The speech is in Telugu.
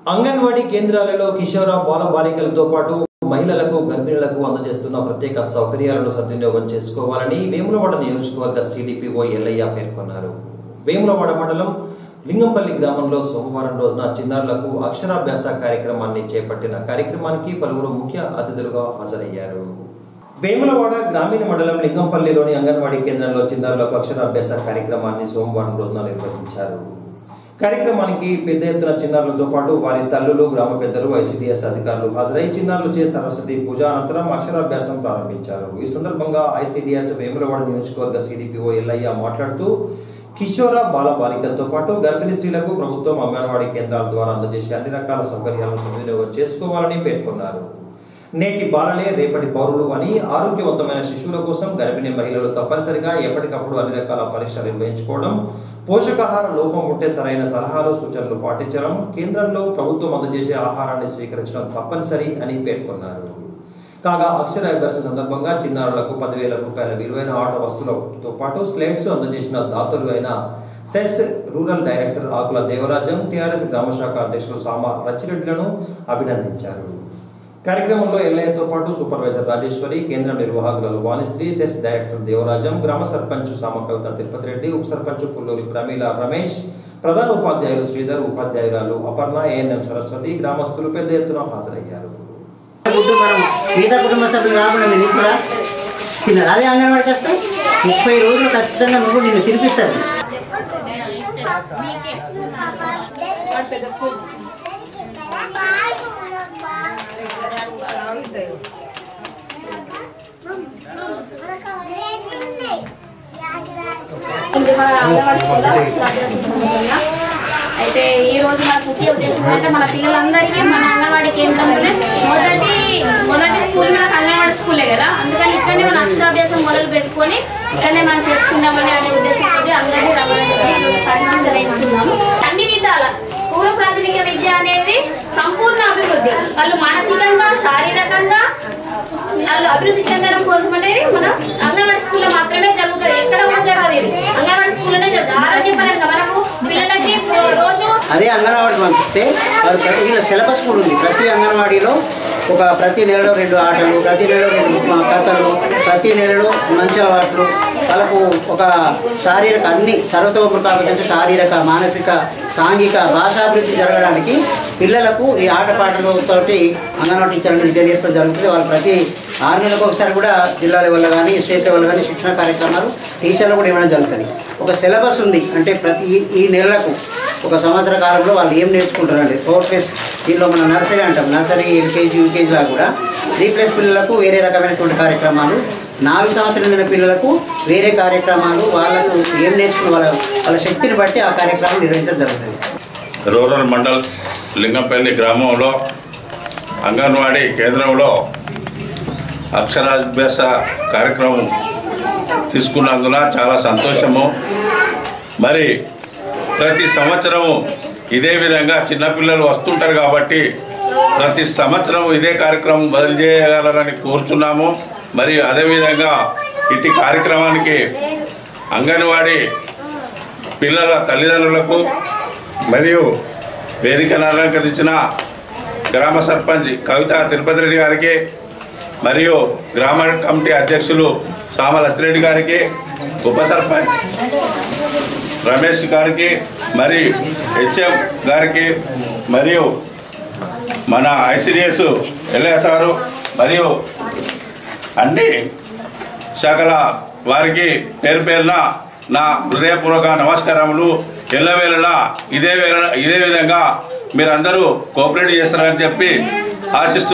అంగన్వాడీ కేంద్రాలలో కిషోర బాల బాలికలతో పాటు మహిళలకు గర్భిణులకు అందజేస్తున్న ప్రత్యేక సౌకర్యాలను సద్వినియోగం చేసుకోవాలని వేములవాడ నియోజకవర్గ సిడిపిఓ ఎల్లయ్య పేర్కొన్నారు వేములవాడ మండలం లింగంపల్లి గ్రామంలో సోమవారం రోజున చిన్నారులకు అక్షరాభ్యాస కార్యక్రమాన్ని చేపట్టిన కార్యక్రమానికి పలువురు ముఖ్య అతిథులుగా హాజరయ్యారు వేములవాడ గ్రామీణ మండలం లింగంపల్లిలోని అంగన్వాడీ కేంద్రంలో చిన్నారులకు అక్షరాభ్యాస కార్యక్రమాన్ని సోమవారం రోజున నిర్వహించారు కార్యక్రమానికి పెద్ద ఎత్తున చిన్నారులతో పాటు వారి తల్లులు గ్రామ పెద్దలు ఐసిడిఎస్ అధికారులు హాజరై చిన్నారులు చే సరస్వతి పూజ అనంతరం అక్షరాభ్యాసం ప్రారంభించారు ఈ సందర్భంగా ఐసిడిఎస్ వేములవాడ నియోజకవర్గ సిడిపిఓ ఎల్లయ్య మాట్లాడుతూ కిషోర బాల బాలికలతో పాటు గర్భిణీ స్త్రీలకు ప్రభుత్వం అంగన్వాడీ కేంద్రాల ద్వారా అందజేసే అన్ని రకాల సౌకర్యాలను సద్వినియోగం చేసుకోవాలని పేర్కొన్నారు నేటి బాలలే రేపటి పౌరులు అని ఆరోగ్యవంతమైన శిశువుల కోసం గర్భిణీ మహిళలు తప్పనిసరిగా ఎప్పటికప్పుడు అన్ని రకాల పరీక్షలు నిర్వహించుకోవడం పోషకాహార లోపం ఉంటే సరైన సలహాలు సూచనలు పాటించడం కేంద్రంలో ప్రభుత్వం అందజేసే ఆహారాన్ని స్వీకరించడం తప్పనిసరి అని పేర్కొన్నారు కాగా అక్షర అభ్యాసం సందర్భంగా చిన్నారులకు పదివేల రూపాయల విలువైన ఆట వస్తువులతో పాటు స్లేట్స్ అందజేసిన దాతలు అయిన CESS rural director Akula Devarajam TRS గ్రామ శాఖ అధ్యక్షులు సామా రచ్చిరెడ్డిలను అభినందించారు కార్యక్రమంలో ఎల్ఐతో పాటు సూపర్వైజర్ రాజేశ్వరి కేంద్ర నిర్వాహకులు వాణిశ్రీ సెస్ డైరెక్టర్ దేవరాజం గ్రామ సర్పంచ్ సామకవిత తిరుపతి రెడ్డి ఉప సర్పంచ్ పుల్లూరి ప్రమీల రమేష్ ప్రధాన ఉపాధ్యాయులు శ్రీధర్ ఉపాధ్యాయురాలు అపర్ణ ఏఎన్ఎం సరస్వతి గ్రామస్తులు పెద్ద ఎత్తున హాజరయ్యారు ఫుడ్ మనం మిగతా కుటుంబ సభ్యులు రాకుండా మీరు కూడా తిన్నారు అదే అంగన్వాడికి వస్తే ముప్పై రోజులు ఖచ్చితంగా నువ్వు నిన్ను తినిపిస్తారు ఇది మన అంగన్వాడీ స్కూల్లో అక్షరాభ్యాసం జరుగుతున్నా. అయితే ఈ రోజు మన ముఖ్య ఉద్దేశం ఏంటంటే మన పిల్లలందరికీ మన అంగన్వాడీ కేంద్రంలోనే మొదటి మొదటి స్కూల్ మనకు అంగన్వాడీ స్కూలే కదా అందుకని ఇక్కడనే మన అక్షరాభ్యాసం మొదలు పెట్టుకొని ఇక్కడనే మనం చేసుకుందామని అనే ఉద్దేశంతో అందరినీ రమ్మని చెప్పి ఈరోజు కార్యక్రమం నిర్వహిస్తున్నాము అన్ని విధాల పూర్వ ప్రాథమిక విద్య అనేది సంపూర్ణ అభివృద్ధి వాళ్ళు మానసికంగా శారీరకంగా వాళ్ళు అభివృద్ధి చెందడం కోసం అనేది మన అంగన్వాడీ స్కూల్లో మాత్రమే జరుగుతుంది ఎక్కడ కూడా జరగదు ఇది అంగన్వాడీ స్కూల్లోనే జరుగుతుంది ఆరోగ్యపరంగా మనకు పిల్లలకి రోజు అదే అంగన్వాడికి పంపిస్తే వారు ప్రతి వీళ్ళ సిలబస్ కూడా ఉంది ప్రతి అంగన్వాడీలో ఒక ప్రతి నెలలో రెండు ఆటలు ప్రతి నెలలో రెండు ఆ, కథలు ప్రతి నెలలో మంచి అలవాట్లు వాళ్ళకు ఒక శారీరక అన్ని సర్వతోముఖాభివృద్ధి శారీరక మానసిక సాంఘిక భాషాభివృద్ధి జరగడానికి పిల్లలకు ఈ ఆటపాటలతోటి అంగన్వాడీ టీచర్లు విద్యార్థులు జరుగుతుంది వాళ్ళు ప్రతి ఆరు నెలలకు ఒకసారి కూడా జిల్లా లెవెల్లో కానీ స్టేట్ లెవెల్లో కానీ శిక్షణ కార్యక్రమాలు టీచర్లు కూడా ఇవ్వడం జరుగుతుంది ఒక సిలబస్ ఉంది అంటే ప్రతి ఈ- ఈ నెలలకు ఒక సంవత్సర కాలంలో వాళ్ళు ఏం నేర్చుకుంటారండి ఫోర్ ప్లస్ దీనిలో మనం నర్సరీ అంటాం నర్సరీ ఎల్కేజీ యూకేజీలా కూడా త్రీ ప్లస్ పిల్లలకు వేరే రకమైనటువంటి కార్యక్రమాలు నాలుగు సంవత్సరాలైన పిల్లలకు వేరే కార్యక్రమాలు వాళ్ళకు ఏం నేర్చుకున్న వాళ్ళ వాళ్ళ శక్తిని బట్టి ఆ కార్యక్రమం నిర్వహించడం జరుగుతుంది రూరల్ మండల్ లింగంపల్లి గ్రామంలో అంగన్వాడీ కేంద్రంలో అక్షరాభ్యాస కార్యక్రమం తీసుకున్నందున చాలా సంతోషము మరి ప్రతి సంవత్సరము ఇదే విధంగా చిన్నపిల్లలు వస్తుంటారు కాబట్టి ప్రతి సంవత్సరం ఇదే కార్యక్రమం బదిలీ చేయగలరని కోరుచున్నాము మరి అదేవిధంగా ఇటు కార్యక్రమానికి అంగన్వాడీ పిల్లల తల్లిదండ్రులకు మరియు వేదికను అలంకరించిన గ్రామ సర్పంచ్ కవిత తిరుపతి రెడ్డి గారికి మరియు గ్రామ కమిటీ అధ్యక్షులు సామ లచ్చిరెడ్డి గారికి ఉప సర్పంచ్ రమేష్ గారికి మరి హెచ్ఎం గారికి మరియు మన ఐసిడిఎస్ ఎల్ఏ సారు మరియు అన్ని శాఖల వారికి పేరు పేరున నా హృదయపూర్వక నమస్కారములు ఎల్లవేళలా ఇదే వేళ ఇదే విధంగా మీరందరూ కోఆపరేట్ చేస్తారని చెప్పి ఆశిస్తూ